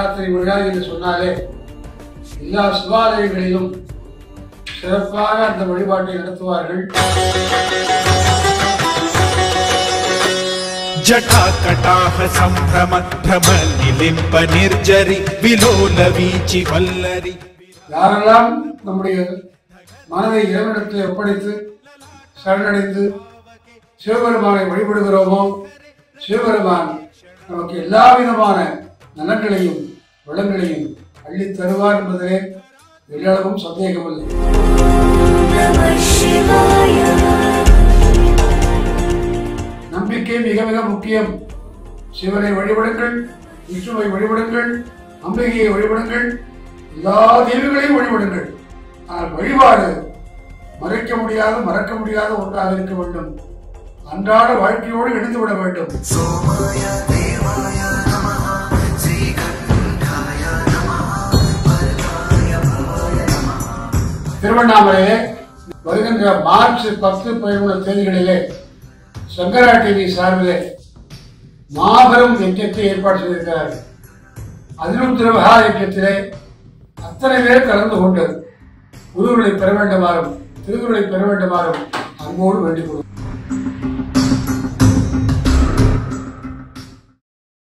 சிவராத்திரி விழா என்று சொன்னாலே எல்லா சிவாலயங்களிலும் சிறப்பாக அந்த வழிபாட்டை நடத்துவார்கள் ಜಟಾಕಟಾಹ ಸಂಭ್ರಮ ಭ್ರಮ ನಿಲಿಂಪ ನಿರ್ಜರಿ ವಿಲೋಲ ವೀಚಿ ವಲ್ಲರಿ யாரெல்லாம் நம்முடைய மனதை இறைவனிடத்தில் ஒப்படைத்து சரணடைந்து சிவபெருமானை வழிபடுகிறோமோ சிவபெருமான் நமக்கு எல்லா விதமான நலன்களையும் வளங்களையும் அள்ளித் தருவார் என்பதிலே எல்லளவும் சந்தேகமில்லை நம்பிக்கை மிக மிக முக்கியம் சிவனை வழிபடுங்கள் விஷ்ணுவை வழிபடுங்கள் அம்பிகையை வழிபடுங்கள் எல்லா தெய்வங்களையும் வழிபடுங்கள் ஆனால் வழிபாடு மறைக்க முடியாத மறக்க முடியாத ஒன்றாக இருக்க வேண்டும் அன்றாட வாழ்க்கையோடு இணைந்து விட வேண்டும் திருவண்ணாமலையிலே வருகின்ற மார்ச் பத்து பதிமூணு தேதிகளிலே சங்கரா டிவி சார்பிலே மாபெரும் யஜ்ஞத்தை ஏற்பாடு செய்திருக்கிறார்கள் அதிலும் திருமகா யஜ்ஞத்திலே அத்தனை பேர் கலந்து கொண்டு குருவுகளை பெற வேண்டுமாறும் திருக்குறளை பெற வேண்டுமாறும் அன்போடு வேண்டிக் கொள்வோம்